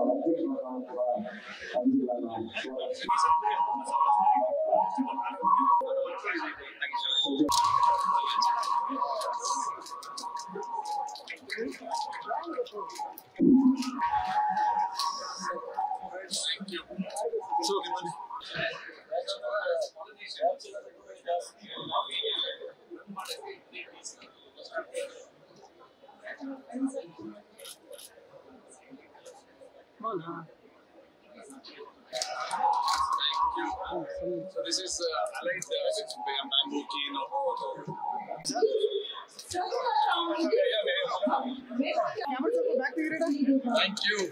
So this is uh, allied uh, with bamboo cane or Thank you.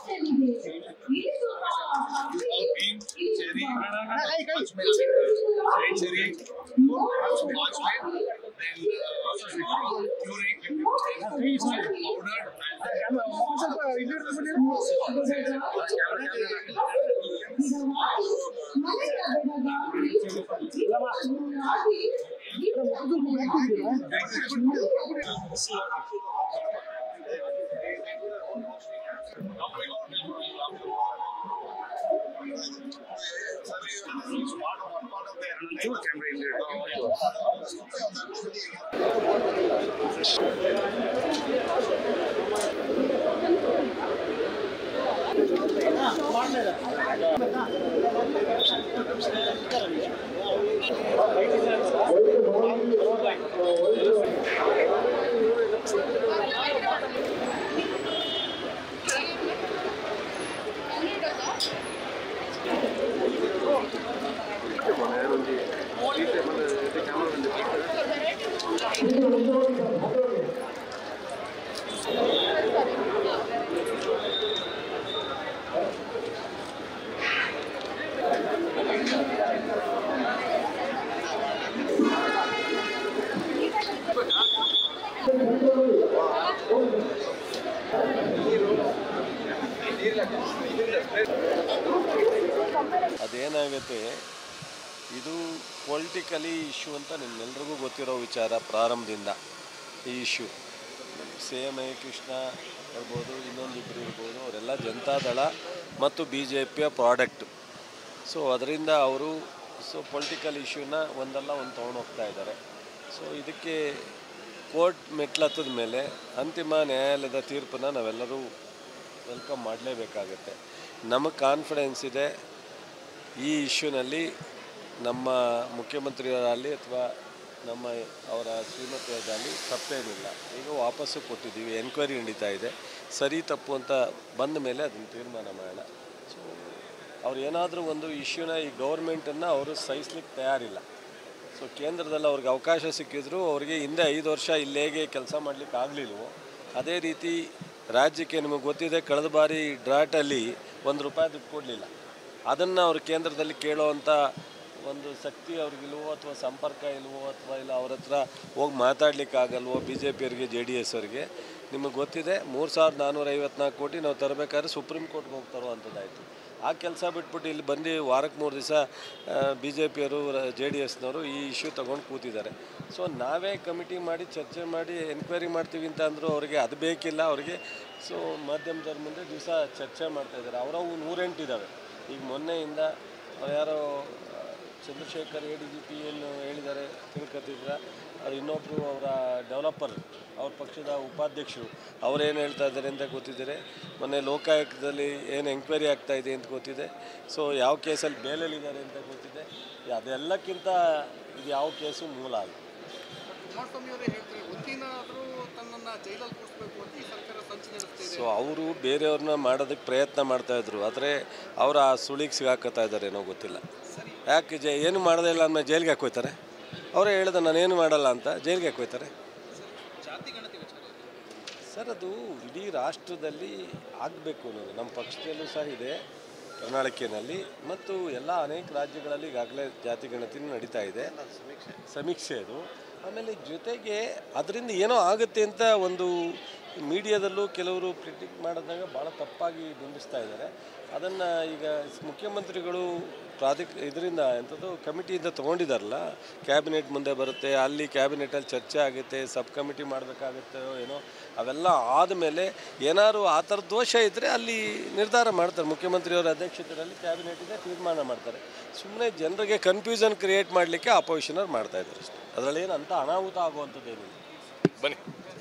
Green cherry, red cherry, watch then uh, puree, powder, ಅದೇನಾಗುತ್ತೆ ಇದು politically issue ಅಂತ ನಿಮ್ಮೆಲ್ರಿಗೂ ಗೊತ್ತಿರೋ ವಿಚಾರ ಪ್ರಾರಂಭದಿಂದ ಈ issue C M I Krishna ಇರ್ಬೋದು ಇನ್ನೊಂದಿಬ್ಬರು ಇರ್ಬೋದು ಅವರೆಲ್ಲ ಜನತಾದಳ ಮತ್ತು ಬಿ ಜೆ ಪಿಯ ಪ್ರಾಡಕ್ಟು ಸೊ ಅದರಿಂದ ಅವರು ಸೊ ಪೊಲಿಟಿಕಲ್ ಇಶ್ಯೂನ ಒಂದಲ್ಲ ಒಂದು ತೊಗೊಂಡು ಹೋಗ್ತಾ ಇದ್ದಾರೆ ಸೊ ಇದಕ್ಕೆ ಕೋರ್ಟ್ ಮೆಟ್ಲತ್ತದ ಮೇಲೆ ಅಂತಿಮ ನ್ಯಾಯಾಲಯದ ತೀರ್ಪನ್ನು ನಾವೆಲ್ಲರೂ ವೆಲ್ಕಮ್ ಮಾಡಲೇಬೇಕಾಗತ್ತೆ ನಮಗೆ ಕಾನ್ಫಿಡೆನ್ಸ್ ಇದೆ ಈ ಇಶ್ಯೂನಲ್ಲಿ ನಮ್ಮ ಮುಖ್ಯಮಂತ್ರಿಯವರಲ್ಲಿ ಅಥವಾ ನಮ್ಮ ಅವರ ಶ್ರೀಮತಿಯರಲ್ಲಿ ತಪ್ಪೇನಿಲ್ಲ ಈಗ ವಾಪಸ್ಸು ಕೊಟ್ಟಿದ್ದೀವಿ ಎನ್ಕ್ವೈರಿ ನಡೀತಾ ಇದೆ ಸರಿ ತಪ್ಪು ಅಂತ ಬಂದ ಮೇಲೆ ಅದನ್ನು ತೀರ್ಮಾನ ಮಾಡೋಣ ಸೊ ಅವ್ರು ಏನಾದರೂ ಒಂದು ಇಶ್ಯೂನ ಈ ಗೌರ್ಮೆಂಟನ್ನು ಅವರು ಸಹಿಸ್ಲಿಕ್ಕೆ ತಯಾರಿಲ್ಲ ಸೊ ಕೇಂದ್ರದಲ್ಲಿ ಅವ್ರಿಗೆ ಅವಕಾಶ ಸಿಕ್ಕಿದ್ರು ಅವ್ರಿಗೆ ಹಿಂದೆ ಐದು ವರ್ಷ ಇಲ್ಲೇಗೆ ಕೆಲಸ ಮಾಡಲಿಕ್ಕೆ ಆಗಲಿಲ್ವೋ ಅದೇ ರೀತಿ ರಾಜ್ಯಕ್ಕೆ ನಿಮಗೆ ಗೊತ್ತಿದೆ ಕಳೆದ ಬಾರಿ ಡ್ರಾಟಲ್ಲಿ ಒಂದು ರೂಪಾಯಿ ದುಡ್ಡು ಕೊಡಲಿಲ್ಲ ಅದನ್ನು ಅವ್ರು ಕೇಂದ್ರದಲ್ಲಿ ಕೇಳೋವಂಥ ಒಂದು ಶಕ್ತಿ ಅವ್ರಿಗಿಲ್ವೋ ಅಥವಾ ಸಂಪರ್ಕ ಇಲ್ವೋ ಅಥವಾ ಇಲ್ಲ ಅವ್ರ ಹತ್ರ ಹೋಗಿ ಮಾತಾಡ್ಲಿಕ್ಕಾಗಲ್ವೋ ಬಿ ಜೆ ಪಿಯವ್ರಿಗೆ ಜೆ ಡಿ ಎಸ್ ಅವ್ರಿಗೆ ನಿಮಗೆ ಗೊತ್ತಿದೆ ಮೂರು ಸಾವಿರದ ನಾನ್ನೂರ ಐವತ್ನಾಲ್ಕು ಕೋಟಿ ನಾವು ತರಬೇಕಾದ್ರೆ ಸುಪ್ರೀಂ ಕೋರ್ಟ್ಗೆ ಹೋಗಿ ತರುವಂಥದ್ದಾಯಿತು ಆ ಕೆಲಸ ಬಿಟ್ಬಿಟ್ಟು ಇಲ್ಲಿ ಬಂದು ವಾರಕ್ಕೆ ಮೂರು ದಿವಸ ಬಿ ಜೆ ಪಿಯವರು ಜೆ ಡಿ ಎಸ್ನವರು ಈ ಇಶ್ಯೂ ತೊಗೊಂಡು ಕೂತಿದ್ದಾರೆ ಸೊ ನಾವೇ ಕಮಿಟಿ ಮಾಡಿ ಚರ್ಚೆ ಮಾಡಿ ಎನ್ಕ್ವೈರಿ ಮಾಡ್ತೀವಿ ಅಂತ ಅಂದರು ಅವರಿಗೆ ಅದು ಬೇಕಿಲ್ಲ ಅವರಿಗೆ ಸೊ ಮಾಧ್ಯಮದವ್ರ ಮುಂದೆ ದಿವಸ ಚರ್ಚೆ ಮಾಡ್ತಾಯಿದ್ದಾರೆ ಅವರವು ನೂರೆಂಟಿದ್ದಾವೆ ಈಗ ಮೊನ್ನೆಯಿಂದ ಅವ್ರು ಯಾರೋ ಆ, Chandrashekar A D G P ಏನು ಹೇಳಿದ್ದಾರೆ ತಿಳ್ಕೊತಿದ್ರ ಅದು ಇನ್ನೊಬ್ಬರು ಅವರ ಡೆವಲಪರ್ ಅವ್ರ ಪಕ್ಷದ ಉಪಾಧ್ಯಕ್ಷರು ಅವ್ರೇನು ಹೇಳ್ತಾ ಇದ್ದಾರೆ ಅಂತ ಗೊತ್ತಿದ್ದಾರೆ ಮೊನ್ನೆ ಲೋಕಾಯುಕ್ತದಲ್ಲಿ ಏನು ಎಂಕ್ವೈರಿ ಆಗ್ತಾ ಇದೆ ಅಂತ ಗೊತ್ತಿದೆ ಸೊ ಯಾವ ಕೇಸಲ್ಲಿ ಬೇಲಲ್ಲಿದ್ದಾರೆ ಅಂತ ಗೊತ್ತಿದೆ ಅದೆಲ್ಲಕ್ಕಿಂತ ಇದು ಯಾವ ಕೇಸು ಮೂಲ ಅಲ್ಲ ಕುಮಾರಸ್ವಾಮಿ ಅವರೇ ಹೇಳ್ತಾರೆ ಒಂದಿನಾದರೂ ತನ್ನನ್ನು ಜೈಲಲ್ಲಿ ಕೂರಿಸಬೇಕು ಅಂತ ಈ ಸರ್ಕಾರ ಸಂಚು ನಡೆಸ್ತಿದೆ ಸೊ ಅವರು ಬೇರೆಯವ್ರನ್ನ ಮಾಡೋದಕ್ಕೆ ಪ್ರಯತ್ನ ಮಾಡ್ತಾ ಇದ್ರು ಆದರೆ ಅವರ ಆ ಸುಳಿಗೆ ಸಿಗಾಕತ್ತಾ ಇದ್ದಾರೆ ಏನೋ ಗೊತ್ತಿಲ್ಲ ಯಾಕೆ ಜೈ ಏನು ಮಾಡೋದೇ ಇಲ್ಲ ಅಂದಮೇಲೆ ಜೈಲಿಗೆ ಹಾಕೋಯ್ತಾರೆ ಅವರೇ ಹೇಳಿದ ನಾನೇನು ಮಾಡಲ್ಲ ಅಂತ ಜೈಲಿಗೆ ಹಾಕೋಯ್ತಾರೆ ಜಾತಿ ಗಣತಿ ವಿಚಾರ ಇದೆ. ಸರ್ ಅದು ಇಡೀ ರಾಷ್ಟ್ರದಲ್ಲಿ ಆಗಬೇಕು ಅನ್ನೋದು ನಮ್ಮ ಪಕ್ಷದಲ್ಲೂ ಸಹ ಇದೆ ಪ್ರಣಾಳಿಕೆಯಲ್ಲಿ ಮತ್ತು ಎಲ್ಲ ಅನೇಕ ರಾಜ್ಯಗಳಲ್ಲಿ ಈಗಾಗಲೇ ಜಾತಿ ಗಣತಿ ನಡೀತಾ ಇದೆ ಸಮೀಕ್ಷೆ ಅದು ಆಮೇಲೆ ಜೊತೆಗೆ ಅದರಿಂದ ಏನೋ ಆಗುತ್ತೆ ಅಂತ ಒಂದು ಮೀಡಿಯಾದಲ್ಲೂ ಕೆಲವರು ಪ್ರಿಟಿಕ್ ಮಾಡಿದಾಗ ಭಾಳ ತಪ್ಪಾಗಿ ಬಿಂಬಿಸ್ತಾ ಇದ್ದಾರೆ ಅದನ್ನು ಈಗ ಮುಖ್ಯಮಂತ್ರಿಗಳು ಪ್ರಾಧಿಕ ಇದರಿಂದ ಎಂಥದ್ದು ಕಮಿಟಿಯಿಂದ ತೊಗೊಂಡಿದ್ದಾರಲ್ಲ ಕ್ಯಾಬಿನೆಟ್ ಮುಂದೆ ಬರುತ್ತೆ ಅಲ್ಲಿ ಕ್ಯಾಬಿನೆಟಲ್ಲಿ ಚರ್ಚೆ ಆಗುತ್ತೆ ಸಬ್ ಕಮಿಟಿ ಮಾಡಬೇಕಾಗುತ್ತೆ ಏನೋ ಅವೆಲ್ಲ ಆದಮೇಲೆ ಏನಾದ್ರು ಆ ಥರ ದೋಷ ಇದ್ದರೆ ಅಲ್ಲಿ ನಿರ್ಧಾರ ಮಾಡ್ತಾರೆ ಮುಖ್ಯಮಂತ್ರಿಯವರ ಅಧ್ಯಕ್ಷತೆಯಲ್ಲಿ ಕ್ಯಾಬಿನೆಟ್ ಇದೆ ತೀರ್ಮಾನ ಮಾಡ್ತಾರೆ ಸುಮ್ಮನೆ ಜನರಿಗೆ ಕನ್ಫ್ಯೂಷನ್ ಕ್ರಿಯೇಟ್ ಮಾಡಲಿಕ್ಕೆ ಅಪೋಸಿಷನರ್ ಮಾಡ್ತಾ ಇದ್ದಾರೆ ಅಷ್ಟೇ ಅದರಲ್ಲಿ ಏನು ಅಂತ ಅನಾಹುತ ಆಗುವಂಥದ್ದೇನಿಲ್ಲ ಬನ್ನಿ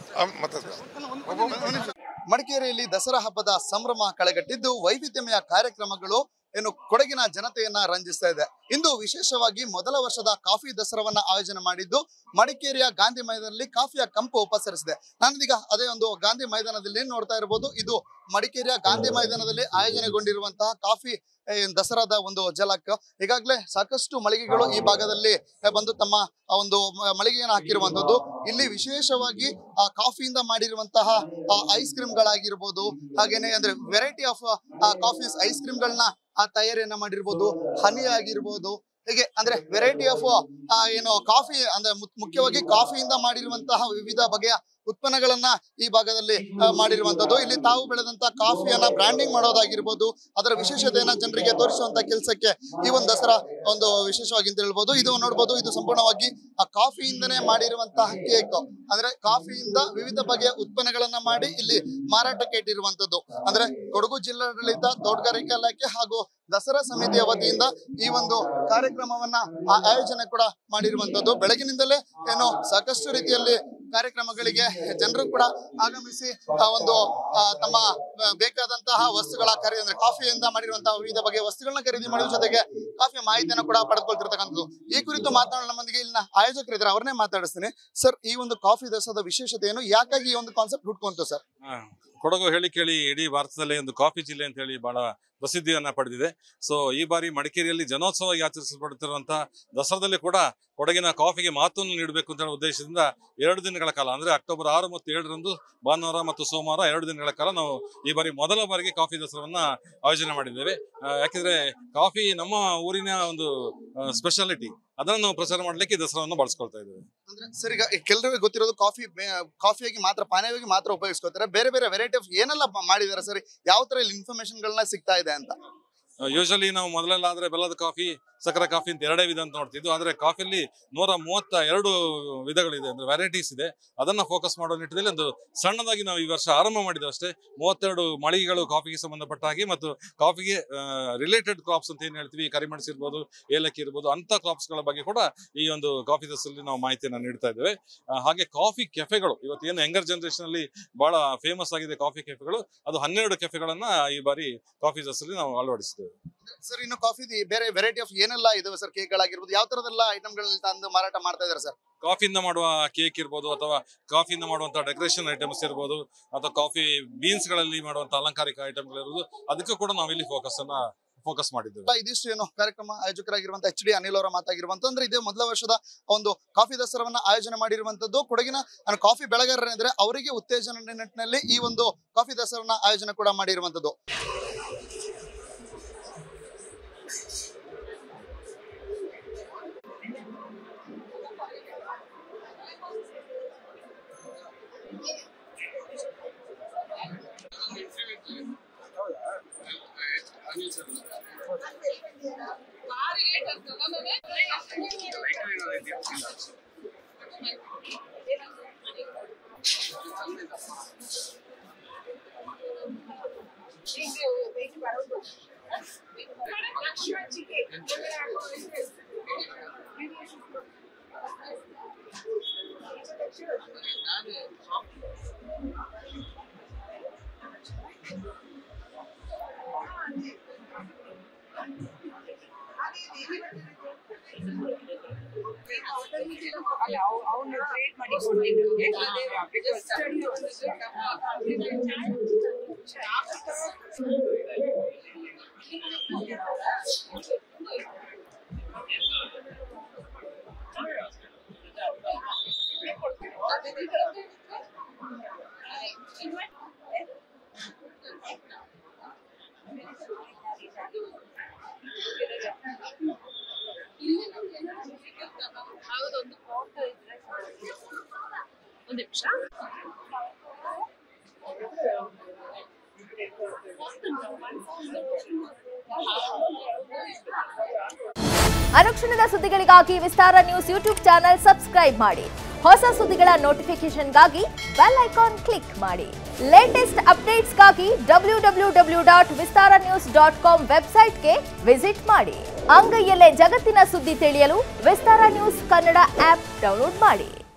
ಮಡಿಕೇರಿಯಲ್ಲಿ ದಸರಾ ಹಬ್ಬದ ಸಂಭ್ರಮ ಕಳೆಗಟ್ಟಿದ್ದು ವೈವಿಧ್ಯಮಯ ಕಾರ್ಯಕ್ರಮಗಳು ಏನು ಕೊಡಗಿನ ಜನತೆಯನ್ನ ರಂಜಿಸ್ತಾ ಇದೆ ಇಂದು ವಿಶೇಷವಾಗಿ ಮೊದಲ ವರ್ಷದ ಕಾಫಿ ದಸರಾವನ್ನ ಆಯೋಜನೆ ಮಾಡಿದ್ದು ಮಡಿಕೇರಿಯ ಗಾಂಧಿ ಮೈದಾನದಲ್ಲಿ ಕಾಫಿಯ ಕಂಪು ಉಪಸರಿಸಿದೆ ನಾನೀಗ ಅದೇ ಒಂದು ಗಾಂಧಿ ಮೈದಾನದಲ್ಲಿ ನೋಡ್ತಾ ಇರಬಹುದು ಇದು ಮಡಿಕೇರಿಯ ಗಾಂಧಿ ಮೈದಾನದಲ್ಲಿ ಆಯೋಜನೆಗೊಂಡಿರುವಂತಹ ಕಾಫಿ ಏ, ದಸರಾದ ಒಂದು ಜಲಕ್ ಈಗಾಗಲೇ ಸಾಕಷ್ಟು ಮಳಿಗೆಗಳು ಈ ಭಾಗದಲ್ಲಿ ಏ, ಬಂದು ತಮ್ಮ ಆ ಒಂದು ಮ- ಮಳಿಗೆಯನ್ನು ಹಾಕಿರುವಂತದ್ದು ಇಲ್ಲಿ ವಿಶೇಷವಾಗಿ ಆ ಕಾಫಿಯಿಂದ ಮಾಡಿರುವಂತಹ ಐಸ್ ಕ್ರೀಮ್ಗಳಾಗಿರ್ಬೋದು ಹಾಗೇನೆ ಅಂದ್ರೆ ವೆರೈಟಿ ಆಫ್ ಕಾಫೀಸ್ ಐಸ್ ಕ್ರೀಮ್ಗಳನ್ನ ಆ ತಯಾರಿಯನ್ನ ಮಾಡಿರ್ಬೋದು ಹನಿ ಆಗಿರ್ಬೋದು ಹೀಗೆ ಅಂದ್ರೆ ವೆರೈಟಿ ಆಫ್ ಏನು ಕಾಫಿ ಅಂದ್ರೆ ಮು- ಮುಖ್ಯವಾಗಿ ಕಾಫಿಯಿಂದ ಮಾಡಿರುವಂತಹ ವಿವಿಧ ಬಗೆಯ ಉತ್ಪನ್ನಗಳನ್ನ ಈ ಭಾಗದಲ್ಲಿ ಆ, ಮಾಡಿರುವಂತದ್ದು ಇಲ್ಲಿ ತಾವು ಬೆಳೆದಂತ ಕಾಫಿಯನ್ನ ಬ್ರ್ಯಾಂಡಿಂಗ್ ಮಾಡೋದಾಗಿರ್ಬೋದು ಅದರ ವಿಶೇಷತೆಯನ್ನ ಜನರಿಗೆ ತೋರಿಸುವಂತ ಕೆಲಸಕ್ಕೆ ಈ ಒಂದು ದಸರಾ ಒಂದು ವಿಶೇಷವಾಗಿ ಅಂತ ಹೇಳ್ಬೋದು ಇದು ನೋಡ್ಬೋದು ಇದು ಸಂಪೂರ್ಣವಾಗಿ ಆ ಕಾಫಿಯಿಂದನೇ ಮಾಡಿರುವಂತಹ ಕೇಕ್ ಅಂದ್ರೆ ಕಾಫಿಯಿಂದ ವಿವಿಧ ಬಗೆಯ ಉತ್ಪನ್ನಗಳನ್ನ ಮಾಡಿ ಇಲ್ಲಿ ಮಾರಾಟಕ್ಕೆ ಇಟ್ಟಿರುವಂತದ್ದು ಅಂದ್ರೆ ಕೊಡಗು ಜಿಲ್ಲಾಡಳಿತ ತೋಟಗಾರಿಕಾ ಇಲಾಖೆ ಹಾಗೂ ದಸರಾ ಸಮಿತಿಯ ವತಿಯಿಂದ ಈ ಒಂದು ಕಾರ್ಯಕ್ರಮವನ್ನ ಆ ಆಯೋಜನೆ ಕೂಡ ಮಾಡಿರುವಂತದ್ದು ಬೆಳಗಿನಿಂದಲೇ ಏನು ಸಾಕಷ್ಟು ರೀತಿಯಲ್ಲಿ ಕಾರ್ಯಕ್ರಮಗಳಿಗೆ ಜನರು ಕೂಡ ಆಗಮಿಸಿ ಆ ಒಂದು ಆ, ತಮ್ಮ ಆ, ಬೇಕಾದಂತಹ ವಸ್ತುಗಳ ಖರೀದಿ ಅಂದ್ರೆ ಕಾಫಿಯಿಂದ ಮಾಡಿರುವಂತಹ ವಿವಿಧ ಬಗೆಯ ವಸ್ತುಗಳನ್ನ ಖರೀದಿ ಮಾಡುವ ಜೊತೆಗೆ ಕಾಫಿಯ ಮಾಹಿತಿಯನ್ನು ಕೂಡ ಪಡೆದುಕೊಳ್ತಿರ್ತಕ್ಕಂಥದ್ದು ಈ ಕುರಿತು ಮಾತನಾಡೋಣ ನಮ್ಮೊಂದಿಗೆ ಇಲ್ಲಿನ ಆಯೋಜಕರಿದ್ದಾರೆ ಅವ್ರನ್ನೇ ಮಾತಾಡಿಸ್ತೀನಿ ಸರ್ ಈ ಒಂದು ಕಾಫಿ ದಸರಾದ ವಿಶೇಷತೆ ಏನು ಯಾಕಾಗಿ ಈ ಒಂದು ಕಾನ್ಸೆಪ್ಟ್ ಹುಟ್ಕೊಂತು ಸರ್ ಆ, ಕೊಡಗು ಹೇಳಿ ಕೇಳಿ ಇಡೀ ಭಾರತದಲ್ಲೇ ಒಂದು ಕಾಫಿ ಜಿಲ್ಲೆ ಅಂತ ಹೇಳಿ ಬಹಳ ಪ್ರಸಿದ್ಧಿಯನ್ನ ಪಡೆದಿದೆ ಸೊ ಈ ಬಾರಿ ಮಡಿಕೇರಿಯಲ್ಲಿ ಜನೋತ್ಸವವಾಗಿ ಆಚರಿಸಲ್ಪಡುತ್ತಿರುವಂತಹ ದಸರಾದಲ್ಲಿ ಕೂಡ ಕೊಡಗಿನ ಕಾಫಿಗೆ ಮಹತ್ವವನ್ನು ನೀಡಬೇಕು ಅಂತ ಹೇಳೋ ಉದ್ದೇಶದಿಂದ ಎರಡು ದಿನಗಳ ಕಾಲ ಅಂದ್ರೆ ಅಕ್ಟೋಬರ್ ಆರು ಮತ್ತು ಏಳರಂದು ಭಾನುವಾರ ಮತ್ತು ಸೋಮವಾರ ಎರಡು ದಿನಗಳ ಕಾಲ ನಾವು ಈ ಬಾರಿ ಮೊದಲ ಬಾರಿಗೆ ಕಾಫಿ ದಸರಾವನ್ನ ಆಯೋಜನೆ ಮಾಡಿದ್ದೇವೆ ಆ, ಯಾಕೆಂದ್ರೆ ಕಾಫಿ ನಮ್ಮ ಊರಿನ ಒಂದು ಸ್ಪೆಷಾಲಿಟಿ ಅದನ್ನು ನಾವು ಪ್ರಚಾರ ಮಾಡ್ಲಿಕ್ಕೆ ಈ ದಸರಾವನ್ನು ಬಳಸ್ಕೊಳ್ತಾ ಇದ್ದೇವೆ ಅಂದ್ರೆ ಸರ್ ಈಗ ಕೆಲವರಿಗೆ ಗೊತ್ತಿರೋದು ಕಾಫಿ ಕಾಫಿಯಾಗಿ ಮಾತ್ರ ಪಾನೀಯವಾಗಿ ಮಾತ್ರ ಉಪಯೋಗಿಸ್ಕೋತಾರೆ ಬೇರೆ ಬೇರೆ ವೆರೈಟಿ ಆಫ್ ಏನೆಲ್ಲ ಮ- ಮಾಡಿದ್ದಾರೆ ಸರ್ ಯಾವ ತರ ಇಲ್ಲಿ ಇನ್ಫಾರ್ಮೇಶನ್ ಗಳನ್ನ ಸಿಗ್ತಾ ಇದೆ ಅಂತ ಯೂಶಲಿ ನಾವು ಮೊದಲೆಲ್ಲ ಆದ್ರೆ ಬೆಲ್ಲದ ಕಾಫಿ ಸಕ್ಕರೆ ಕಾಫಿ ಅಂತ ಎರಡೇ ವಿಧ ಅಂತ ನೋಡ್ತಿದ್ವು ಆದ್ರೆ ಕಾಫಿಯಲ್ಲಿ ನೂರ ಮೂವತ್ತ ಎರಡು ವಿಧಗಳಿದೆ ಅಂದ್ರೆ ವೆರೈಟೀಸ್ ಇದೆ ಅದನ್ನ ಫೋಕಸ್ ಮಾಡೋ ನಿಟ್ಟಿನಲ್ಲಿ ಒಂದು ಸಣ್ಣದಾಗಿ ನಾವು ಈ ವರ್ಷ ಆರಂಭ ಮಾಡಿದ್ದೇವೆ ಅಷ್ಟೇ ಮೂವತ್ತೆರಡು ಮಳಿಗೆಗಳು ಕಾಫಿಗೆ ಸಂಬಂಧಪಟ್ಟ ಹಾಗೆ ಮತ್ತು ಕಾಫಿಗೆ ರಿಲೇಟೆಡ್ ಕ್ರಾಪ್ಸ್ ಅಂತ ಏನ್ ಹೇಳ್ತೀವಿ ಕರಿಮೆಣಸು ಇರ್ಬೋದು ಏಲಕ್ಕಿ ಇರ್ಬೋದು ಅಂತ ಕ್ರಾಪ್ಸ್ ಗಳ ಬಗ್ಗೆ ಕೂಡ ಈ ಒಂದು ಕಾಫಿ ದಸರಲ್ಲಿ ನಾವು ಮಾಹಿತಿಯನ್ನು ನೀಡ್ತಾ ಇದ್ದೇವೆ ಆ, ಹಾಗೆ ಕಾಫಿ ಕೆಫೆಗಳು ಇವತ್ತು ಏನು ಯಂಗರ್ ಜನರೇಷನ್ ಅಲ್ಲಿ ಬಹಳ ಫೇಮಸ್ ಆಗಿದೆ ಕಾಫಿ ಕೆಫೆಗಳು ಅದು ಹನ್ನೆರಡು ಕೆಫೆಗಳನ್ನ ಈ ಬಾರಿ ಕಾಫಿ ದಸರಲ್ಲಿ ನಾವು ಅಳವಡಿಸಿದ್ದೇವೆ ಸರ್ ಇನ್ನು ಕಾಫಿ ಬೇರೆ ವೆರೈಟಿ ಆಫ್ ಏನೆಲ್ಲ ಇದಾವೆ ಸರ್ ಕೇಕ್ ಗಳಾಗಿರ್ಬೋದು ಯಾವ ತರದೆಲ್ಲ ಐಟಮ್ಗಳನ್ನ ತಂದು ಮಾರಾಟ ಮಾಡ್ತಾ ಇದಾರೆ ಸರ್ ಕಾಫಿಯಿಂದ ಮಾಡುವ ಕೇಕ್ ಇರ್ಬೋದು ಅಥವಾ ಕಾಫಿಯಿಂದ ಮಾಡುವಂತ ಡೆಕೋರೇಷನ್ ಐಟಮ್ಸ್ ಇರ್ಬೋದು ಅಥವಾ ಕಾಫಿ ಬೀನ್ಸ್ ಗಳಲ್ಲಿ ಮಾಡುವಂತ ಅಲಂಕಾರಿಕ ಐಟಮ್ಗಳು ಇರ್ಬೋದು ಅದಕ್ಕೂ ಕೂಡ ನಾವಿಲ್ಲಿ ಫೋಕಸ್ ಅನ್ನ ಫೋಕಸ್ ಮಾಡಿದ್ದೇವೆ ಇದಿಷ್ಟು ಏನು ಕಾರ್ಯಕ್ರಮ ಆಯೋಜಕರಾಗಿರುವಂತಹ ಎಚ್ ಡಿ ಅನಿಲ್ ಅವರ ಮಾತಾಗಿರುವಂತ ಅಂದ್ರೆ ಇದೇ ಮೊದಲ ವರ್ಷದ ಒಂದು ಕಾಫಿ ದಸರಾವನ್ನ ಆಯೋಜನೆ ಮಾಡಿರುವಂತದ್ದು ಕೊಡಗಿನ ಅಂದ್ರೆ ಕಾಫಿ ಬೆಳೆಗಾರರೇನಿದ್ರೆ ಅವರಿಗೆ ಉತ್ತೇಜನ ನಿಟ್ಟಿನಲ್ಲಿ ಈ ಒಂದು ಕಾಫಿ ದಸರಾನ ಆಯೋಜನೆ ಕೂಡ ಮಾಡಿರುವಂತದ್ದು ಅಲ್ಲ ಅವನು ಟ್ರೇಡ್ ಮಾಡಿ ಕೊಟ್ಟಿದ್ದಕ್ಕೆ ಒಂದು ನಿಮಿಷ ಅನುಕ್ಷಣದ ಸುದ್ದಿಗಳಿಗಾಗಿ Vistara news YouTube channel subscribe ಮಾಡಿ ಹೊಸ ಸುದ್ದಿಗಳ ನೋಟಿಫಿಕೇಶನ್ಗಾಗಿ ಬೆಲ್ ಐಕಾನ್ ಕ್ಲಿಕ್ ಮಾಡಿ ಲೇಟೆಸ್ಟ್ ಅಪ್ಡೇಟ್ಸ್ಗಾಗಿ W W W dot Vistara news dot com ವೆಬ್ಸೈಟ್ಗೆ ವಿಸಿಟ್ ಮಾಡಿ ಅಂಗೈಯಲ್ಲೇ ಜಗತ್ತಿನ ಸುದ್ದಿ ತಿಳಿಯಲು Vistara news Kannada app download ಮಾಡಿ